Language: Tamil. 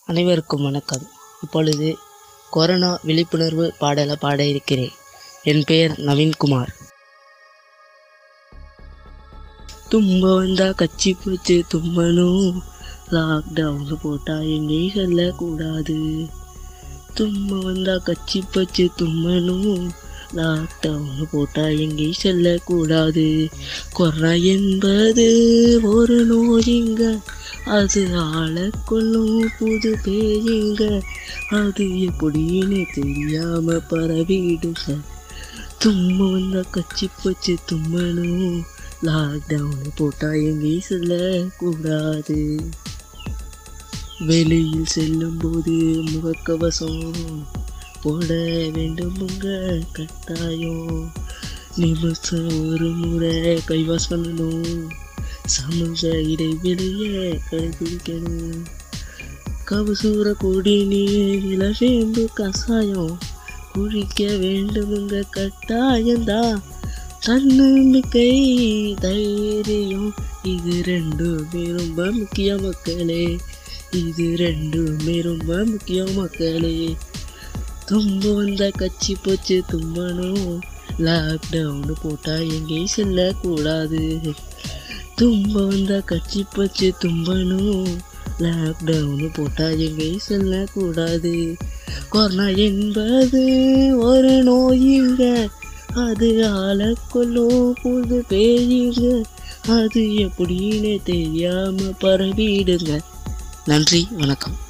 அனைவருக்கும் வணக்கம் இப்பொழுது கொரோனா விழிப்புணர்வு பாடலை பாட இருக்கிறேன் என் பெயர் நவீன்குமார் தும்ப வந்தா கச்சி போச்சு தும்மனும் லாக்டவுன் போட்டா எங்கேயும் செல்லக்கூடாது தும்ம வந்தா கச்சி போச்சு தும்மனும் லாக்டவுன் போட்டா எங்கேயும் செல்லக்கூடாது கொரோனா என்பது ஒரு நோயிங்க அது ஆளை கொள்ளும் புது பேயுங்க அது எப்படின்னு தெரியாம பரவிடுங்க தும்ம வந்தா கச்சி போச்சு தும்மனும் லாக்டவுன் போட்டா எங்கேயும் செல்லக்கூடாது வெளியில் செல்லும்போது முகக்கவசம் போட வேண்டுமுங்க கட்டாயம் நிமிஷம் ஒரு முறை கைவாஷ் பண்ணணும் சமூக இடைவெளியை கடைபிடிக்கணும் கவசூர கொடி நீர் இளவேம்பு கசாயம் குளிக்க வேண்டுமுங்க கட்டாயம்தான் தன்னம்பிக்கை தைரியம் இது ரெண்டுமே ரொம்ப முக்கிய மக்களே இது ரெண்டுமே ரொம்ப முக்கிய மக்களே தும்ப வந்த கச்சி போச்சு தும்பணும் லாக்டவுன் போட்டா எங்கேயும் செல்லக்கூடாது தும்ப வந்த கச்சி போச்சு தும்பணும் லாக்டவுன் போட்டா எங்கேயும் செல்லக்கூடாது கொரோனா என்பது ஒரு நோயுங்க அது ஆளை கொல்லும் புது பேயுங்க அது எப்படின்னு தெரியாம பரவிடுங்க நன்றி வணக்கம்